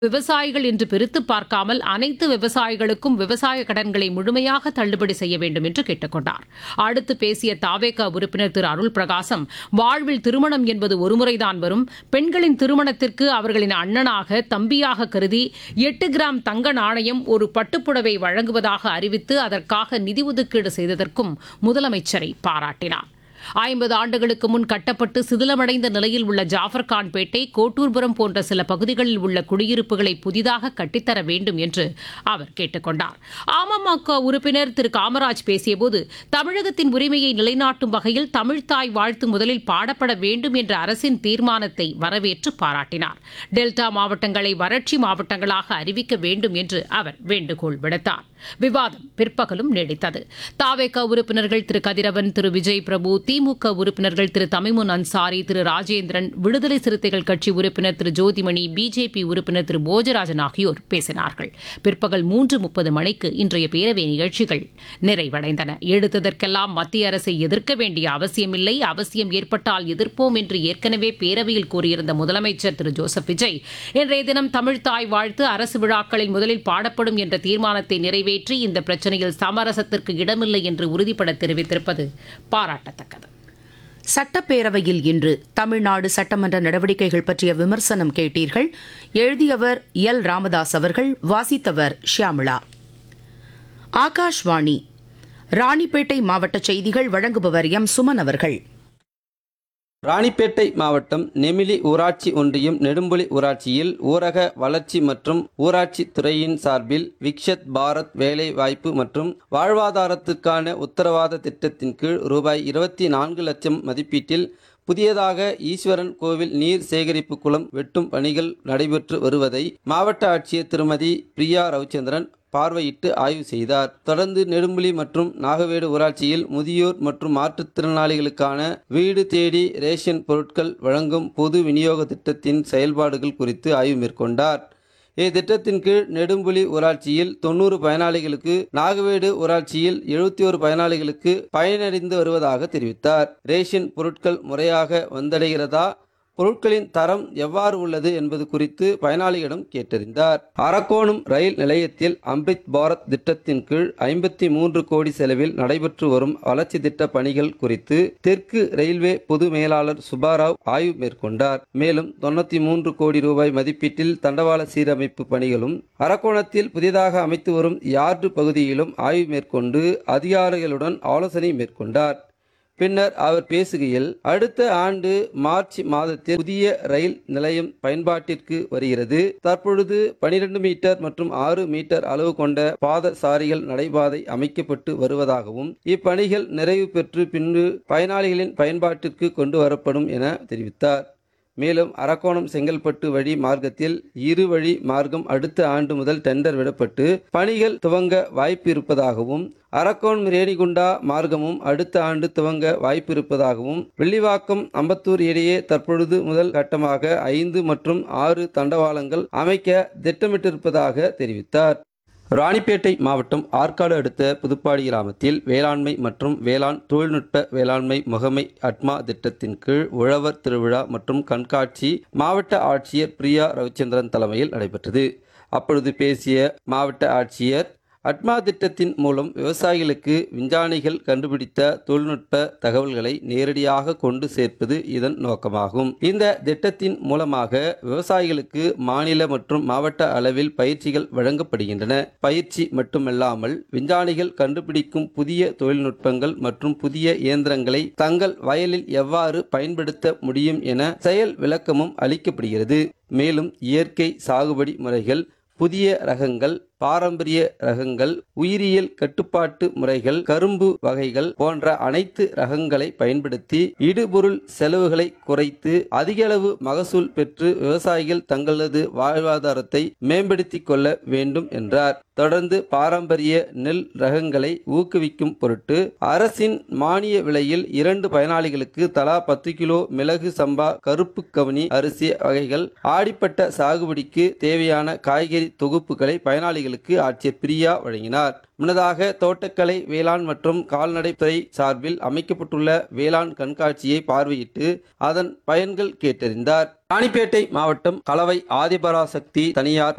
விவசாயிகள் என்று பிரித்து பார்க்காமல் அனைத்து விவசாயிகளுக்கும் விவசாய கடன்களை முழுமையாக தள்ளுபடி செய்ய வேண்டும் என்று கேட்டுக் கொண்டார் அடுத்து பேசிய தாவேகா உறுப்பினர் திரு அருள் பிரகாசம் வாழ்வில் திருமணம் என்பது ஒருமுறைதான் வரும் பெண்களின் திருமணத்திற்கு அவர்களின் அண்ணனாக தம்பியாக கருதி எட்டு கிராம் தங்க நாணயம் ஒரு பட்டுப்புடவை வழங்குவதாக அறிவித்து அதற்காக நிதி ஒதுக்கீடு செய்ததற்கும் முதலமைச்சரை பாராட்டினார் ஐம்பது ஆண்டுகளுக்கு முன் கட்டப்பட்டு சிதிலமடைந்த நிலையில் உள்ள ஜாஃபர்கான் பேட்டை கோட்டூர்புரம் போன்ற சில பகுதிகளில் உள்ள குடியிருப்புகளை புதிதாக கட்டித்தர வேண்டும் என்று அவர் கேட்டுக் கொண்டார் அமமுக உறுப்பினர் திரு காமராஜ் பேசியபோது தமிழகத்தின் உரிமையை நிலைநாட்டும் வகையில் தமிழ்த்தாய் வாழ்த்து முதலில் பாடப்பட வேண்டும் என்ற அரசின் தீர்மானத்தை வரவேற்று பாராட்டினார் டெல்டா மாவட்டங்களை வறட்சி மாவட்டங்களாக அறிவிக்க வேண்டும் என்று அவர் வேண்டுகோள் விடுத்தார் விவாதம் பிற்பகலும் நீடித்தது தாவேக உறுப்பினர்கள் திரு கதிரவன் திரு விஜய் பிரபு திமுக உறுப்பினர்கள் திரு தமிமுன் அன்சாரி திரு ராஜேந்திரன் விடுதலை சிறுத்தைகள் கட்சி உறுப்பினர் திரு ஜோதிமணி பிஜேபி உறுப்பினர் திரு போஜராஜன் ஆகியோர் பேசினார்கள் பிற்பகல் மூன்று முப்பது மணிக்கு இன்றைய பேரவை நிகழ்ச்சிகள் நிறைவடைந்தன எடுத்ததற்கெல்லாம் மத்திய அரசை எதிர்க்க வேண்டிய அவசியமில்லை அவசியம் ஏற்பட்டால் எதிர்ப்போம் என்று ஏற்கனவே பேரவையில் கூறியிருந்த முதலமைச்சர் திரு ஜோசப் விஜய் இன்றைய தினம் தமிழ்த்தாய் வாழ்த்து அரசு விழாக்களில் முதலில் பாடப்படும் என்ற தீர்மானத்தை நிறைவேற்றி இந்த பிரச்சனையில் சமரசத்திற்கு இடமில்லை என்று உறுதிபட தெரிவித்திருப்பது பாராட்டத்தக்கது சட்டப்பேரவையில் இன்று தமிழ்நாடு சட்டமன்ற நடவடிக்கைகள் பற்றிய விமர்சனம் கேட்டீர்கள் எழுதியவர் எல் ராமதாஸ் அவர்கள் வாசித்தவர் ஷியாமிளா ஆகாஷ்வாணி ராணிப்பேட்டை மாவட்ட செய்திகள் வழங்குபவர் எம் சுமன் அவர்கள் ராணிப்பேட்டை மாவட்டம் நெமிலி ஊராட்சி ஒன்றியம் நெடும்புலி ஊராட்சியில் ஊரக வளர்ச்சி மற்றும் ஊராட்சி துறையின் சார்பில் விக்ஷத் பாரத் வேலை வாய்ப்பு மற்றும் வாழ்வாதாரத்துக்கான உத்தரவாத திட்டத்தின் கீழ் ரூபாய் இருபத்தி நான்கு லட்சம் மதிப்பீட்டில் புதியதாக ஈஸ்வரன் கோவில் நீர் சேகரிப்பு குளம் வெட்டும் பணிகள் நடைபெற்று வருவதை மாவட்ட ஆட்சியர் திருமதி பிரியா ரவிச்சந்திரன் பார்வையிட்டு ஆய்வு செய்தார் தொடர்ந்து நெடும்புலி மற்றும் நாகவேடு ஊராட்சியில் முதியோர் மற்றும் மாற்றுத்திறனாளிகளுக்கான வீடு தேடி ரேஷன் பொருட்கள் வழங்கும் பொது விநியோக திட்டத்தின் செயல்பாடுகள் குறித்து ஆய்வு மேற்கொண்டார் இத்திட்டத்தின் கீழ் நெடும்புலி ஊராட்சியில் தொண்ணூறு பயனாளிகளுக்கு நாகவேடு ஊராட்சியில் எழுபத்தி ஒரு பயனாளிகளுக்கு பயனடைந்து வருவதாக தெரிவித்தார் ரேஷன் பொருட்கள் முறையாக வந்தடைகிறதா பொருட்களின் தரம் எவ்வாறு உள்ளது என்பது குறித்து பயனாளிகளிடம் கேட்டறிந்தார் அரக்கோணம் ரயில் நிலையத்தில் அம்ரித் பாரத் திட்டத்தின் கீழ் ஐம்பத்தி மூன்று கோடி செலவில் நடைபெற்று வரும் வளர்ச்சி திட்ட பணிகள் குறித்து தெற்கு ரயில்வே பொது மேலாளர் சுபாராவ் ஆய்வு மேற்கொண்டார் மேலும் தொண்ணூத்தி மூன்று கோடி ரூபாய் மதிப்பீட்டில் தண்டவாள சீரமைப்பு பணிகளும் அரக்கோணத்தில் புதிதாக அமைத்து வரும் யார்டு பகுதியிலும் ஆய்வு மேற்கொண்டு அதிகாரிகளுடன் ஆலோசனை மேற்கொண்டார் பின்னர் அவர் பேசுகையில் அடுத்த ஆண்டு மார்ச் மாதத்தில் புதிய ரயில் நிலையம் பயன்பாட்டிற்கு வருகிறது தற்பொழுது 12 மீட்டர் மற்றும் ஆறு மீட்டர் அளவு கொண்ட பாதசாரிகள் நடைபாதை அமைக்கப்பட்டு வருவதாகவும் இப்பணிகள் நிறைவு பெற்று பின்பு பயனாளிகளின் பயன்பாட்டிற்கு கொண்டு வரப்படும் என தெரிவித்தார் மேலும் அரக்கோணம் செங்கல்பட்டு வழி மார்க்கத்தில் இரு வழி மார்க்கம் அடுத்த ஆண்டு முதல் டெண்டர் விடப்பட்டு பணிகள் துவங்க வாய்ப்பு இருப்பதாகவும் அரக்கோணம் ரேணிகுண்டா மார்க்கமும் அடுத்த ஆண்டு துவங்க வாய்ப்பு இருப்பதாகவும் வெள்ளிவாக்கம் அம்பத்தூர் இடையே தற்பொழுது முதல் கட்டமாக ஐந்து மற்றும் ஆறு தண்டவாளங்கள் அமைக்க திட்டமிட்டிருப்பதாக தெரிவித்தார் ராணிப்பேட்டை மாவட்டம் ஆற்காடு அடுத்த புதுப்பாடி கிராமத்தில் வேளாண்மை மற்றும் வேளாண் தொழில்நுட்ப வேளாண்மை முகமை அட்மா திட்டத்தின் கீழ் உழவர் திருவிழா மற்றும் கண்காட்சி மாவட்ட ஆட்சியர் பிரியா ரவிச்சந்திரன் தலைமையில் நடைபெற்றது அப்பொழுது பேசிய மாவட்ட ஆட்சியர் அட்மா திட்டத்தின் மூலம் விவசாயிகளுக்கு விஞ்ஞானிகள் கண்டுபிடித்த தொழில்நுட்ப தகவல்களை நேரடியாக கொண்டு சேர்ப்பது இதன் நோக்கமாகும் இந்த திட்டத்தின் மூலமாக விவசாயிகளுக்கு மாநில மற்றும் மாவட்ட அளவில் பயிற்சிகள் வழங்கப்படுகின்றன பயிற்சி மட்டுமல்லாமல் விஞ்ஞானிகள் கண்டுபிடிக்கும் புதிய தொழில்நுட்பங்கள் மற்றும் புதிய இயந்திரங்களை தங்கள் வயலில் எவ்வாறு பயன்படுத்த முடியும் என செயல் விளக்கமும் அளிக்கப்படுகிறது மேலும் இயற்கை சாகுபடி முறைகள் புதிய ரகங்கள் பாரம்பரிய ரகங்கள் உயிரியல் கட்டுப்பாட்டு முறைகள் கரும்பு வகைகள் போன்ற அனைத்து ரகங்களை பயன்படுத்தி இடுபொருள் செலவுகளை குறைத்து அதிக அளவு மகசூல் பெற்று விவசாயிகள் தங்களது வாழ்வாதாரத்தை மேம்படுத்திக் கொள்ள வேண்டும் என்றார் தொடர்ந்து பாரம்பரிய நெல் ரகங்களை ஊக்குவிக்கும் பொருட்டு அரசின் மானிய விலையில் இரண்டு பயனாளிகளுக்கு தலா பத்து கிலோ மிளகு சம்பா கருப்பு கவனி அரிசி வகைகள் ஆடிப்பட்ட சாகுபடிக்கு தேவையான காய்கறி தொகுப்புகளை பயனாளிகளுக்கு ஆட்சியர் பிரியா வழங்கினார் முன்னதாக தோட்டக்கலை வேளாண் மற்றும் கால்நடை துறை சார்பில் அமைக்கப்பட்டுள்ள வேளாண் கண்காட்சியை பார்வையிட்டு அதன் பயன்கள் கேட்டறிந்தார் ராணிப்பேட்டை மாவட்டம் கலவை ஆதிபராசக்தி தனியார்